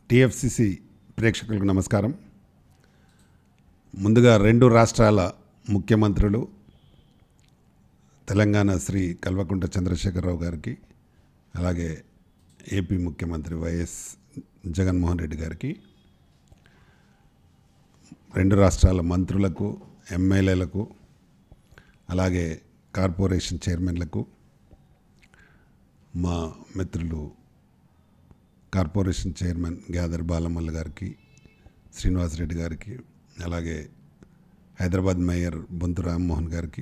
TFCC ప్రేక్షకులకు నమస్కారం ముందుగా రెండు రాష్ట్రాల ముఖ్యమంత్రులు తెలంగాణ శ్రీ కల్వకుంట్ల చంద్రశేఖరరావు గారికి అలాగే ఏపీ ముఖ్యమంత్రి వైఎస్ జగన్మోహన్ రెడ్డి గారికి రెండు రాష్ట్రాల మంత్రులకు ఎమ్మెల్యేలకు అలాగే కార్పొరేషన్ చైర్మన్లకు మా మిత్రులు కార్పొరేషన్ చైర్మన్ గ్యాదర్ బాలమల్ల గారికి శ్రీనివాసరెడ్డి గారికి అలాగే హైదరాబాద్ మేయర్ బొంతు రామ్మోహన్ గారికి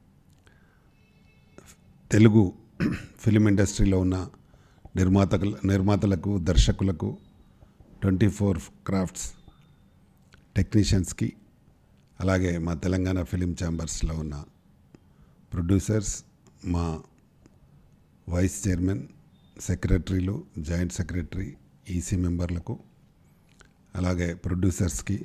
తెలుగు ఫిలిం ఇండస్ట్రీలో ఉన్న నిర్మాతల నిర్మాతలకు దర్శకులకు ట్వంటీ ఫోర్ క్రాఫ్ట్స్ టెక్నీషియన్స్కి అలాగే మా తెలంగాణ ఫిలిం ఛాంబర్స్లో ఉన్న ప్రొడ్యూసర్స్ మా వైస్ చైర్మన్ సెక్రటరీలు జాయింట్ సెక్రటరీ ఈసీ మెంబర్లకు అలాగే ప్రొడ్యూసర్స్కి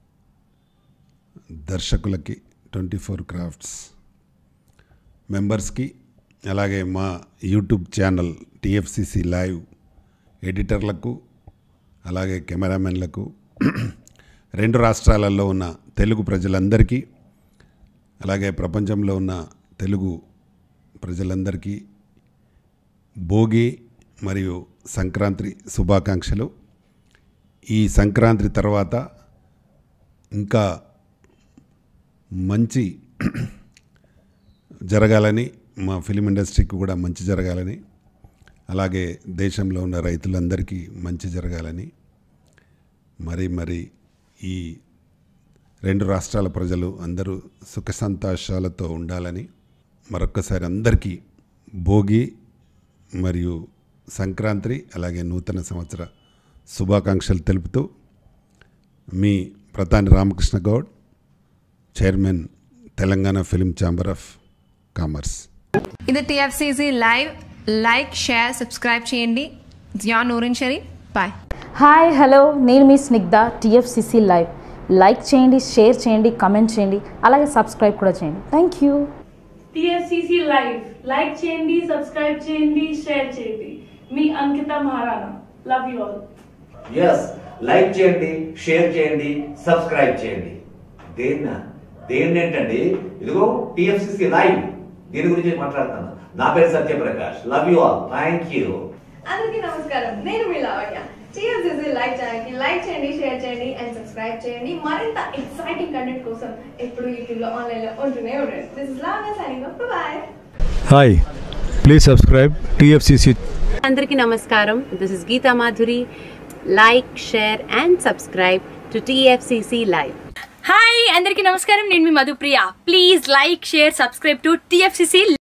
దర్శకులకి ట్వంటీ ఫోర్ క్రాఫ్ట్స్ మెంబర్స్కి అలాగే మా యూట్యూబ్ ఛానల్ టిఎఫ్సిసి లైవ్ ఎడిటర్లకు అలాగే కెమెరామెన్లకు రెండు రాష్ట్రాలలో ఉన్న తెలుగు ప్రజలందరికీ అలాగే ప్రపంచంలో ఉన్న తెలుగు ప్రజలందరికీ భోగి మరియు సంక్రాంతి శుభాకాంక్షలు ఈ సంక్రాంతి తర్వాత ఇంకా మంచి జరగాలని మా ఫిలిం ఇండస్ట్రీకి కూడా మంచి జరగాలని అలాగే దేశంలో ఉన్న రైతులందరికీ మంచి జరగాలని మరి మరి ఈ రెండు రాష్ట్రాల ప్రజలు అందరూ సుఖ సంతోషాలతో ఉండాలని మరొక్కసారి అందరికీ భోగి మరియు సంక్రాంతి అలాగే నూతన సంవత్సర శుభాకాంక్షలు తెలుపుతూ మీ ప్రధాని Ramakrishna Goud chairman Telangana film chamber of commerce ఇది TFCC live like share subscribe చేయండి Zia Noorin Sharif bye hi hello నేను మీ స్నిగ్ధ టిఎఫ్సిసి లైవ్ లైక్ చేయండి షేర్ చేయండి కమెంట్ చేయండి అలాగే సబ్స్క్రైబ్ కూడా చేయండి thank you TSCC live like చేయండి సబ్స్క్రైబ్ చేయండి షేర్ చేయండి మీ Ankita Maharana love you all yes like చేయండి షేర్ చేయండి సబ్స్క్రైబ్ చేయండి దేన్న దేన్ని ఏంటండి ఇదిగో టిఎఫ్సిసి లైవ్ దీని గురించి మాట్లాడుతాను నా పేరు Satyaprakash love you all thank you అందరికీ నమస్కారం నేను మీ లావణ్య టీఎస్సీసీ లైక్ ఛానల్కి లైక్ చేయండి షేర్ చేయండి అండ్ సబ్స్క్రైబ్ చేయండి మరింత ఎక్సైటింగ్ కంటెంట్ కోసం ఎప్పుడు యూట్యూబ్లో ఆన్లైన్లో ఉంటూనే ఉండండి this is Lavanya signing off bye hi please subscribe TFCC అందరికీ నమస్కారం this is Geetha Madhuri like share and subscribe to TFCC live hi అందరికీ నమస్కారం నేను మీ Madhupriya please like share subscribe to TFCC